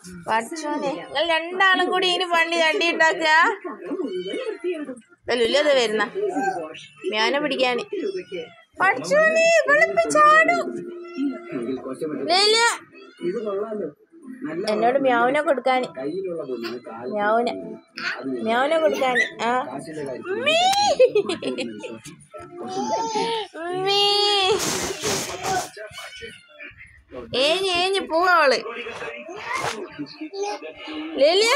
പഠിച്ചോനെ നിങ്ങൾ രണ്ടാളും കൂടി ഇനി പണി തണ്ടി ഉണ്ടാക്കുക ലുല്ലത് വരുന്ന ഞാനെ പിടിക്കാന് പഠിച്ചോനെ വെളുപ്പിച്ചാടും ലുല്ല. എന്നോട് മ്യാവിനെ കൊടുക്കാൻ മ്യാവിനെ മ്യാവിനെ കൊടുക്കാൻ ആ മീ. മീ. ഏഞ്ഞ് ഏഞ്ഞ് പോവാ അവള് ലേലിയ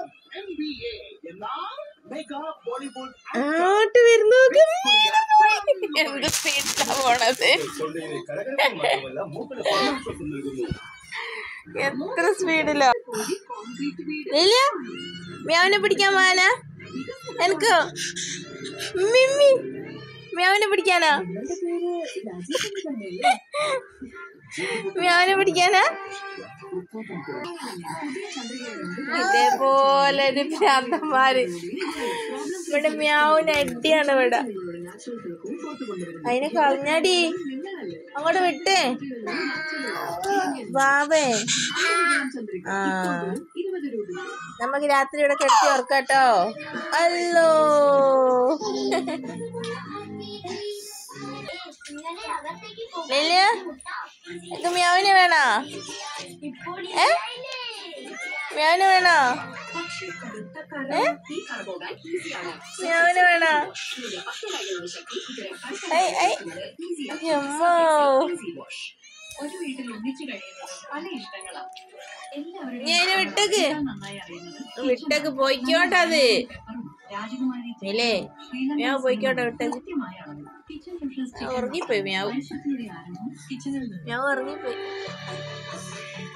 അങ്ങോട്ട് വരുന്നു നോക്ക്. എന്ത് സ്പീഡിലാ പോണത് എത്ര സ്പീഡിലോ ലേലിയ മ്യാവിനെ പിടിക്കാൻ പോവാനാ എനിക്കോ മിമ്മി മ്യാവിനെ പിടിക്കാനാ മ്യാവിനെ പിടിക്കാനാ ഇതേപോലെ ഒരു ഭ്രാന്തന്മാര് ഇവിടെ മ്യാവിന് അടിയാണ് ഇവിടെ അതിനെ കളഞ്ഞാടി അങ്ങോട്ട് വിട്ടേ ബാബേ ആ നമുക്ക് രാത്രി ഇവിടെ കിടത്തി ഓർക്കാട്ടോ അല്ലോ ലില്യ ഇത് മ്യാവിന് വേണോ ഏ മ്യാവിന് വേണോ ഏ മ്യാവിന് വേണോ ഐ ഐ അമ്മോ ഒരു വീട്ടിൽ ഒന്നിച്ചു കഴിയുന്നത് പല ഇഷ്ടങ്ങളാ എല്ലാവരും നീ അതിനെ വിട്ടേക്ക് നന്നായി അറിയുന്നത് വിട്ടേക്ക് പോയിക്കോട്ടത് രാജകുമാരി മിലേ മ്യാവ് പോയിക്കോട്ടെ വിട്ടേക്ക് കൃത്യമായ അളവിൽ കിച്ചൺ ന്യൂട്രൽസ് ഉറങ്ങിപ്പോയി മ്യാവ് ആരോഗ്യത്തിന്റെ ആരംഭം കിച്ചണിൽ നിന്ന് മ്യാവ് ഉറങ്ങിപ്പോയി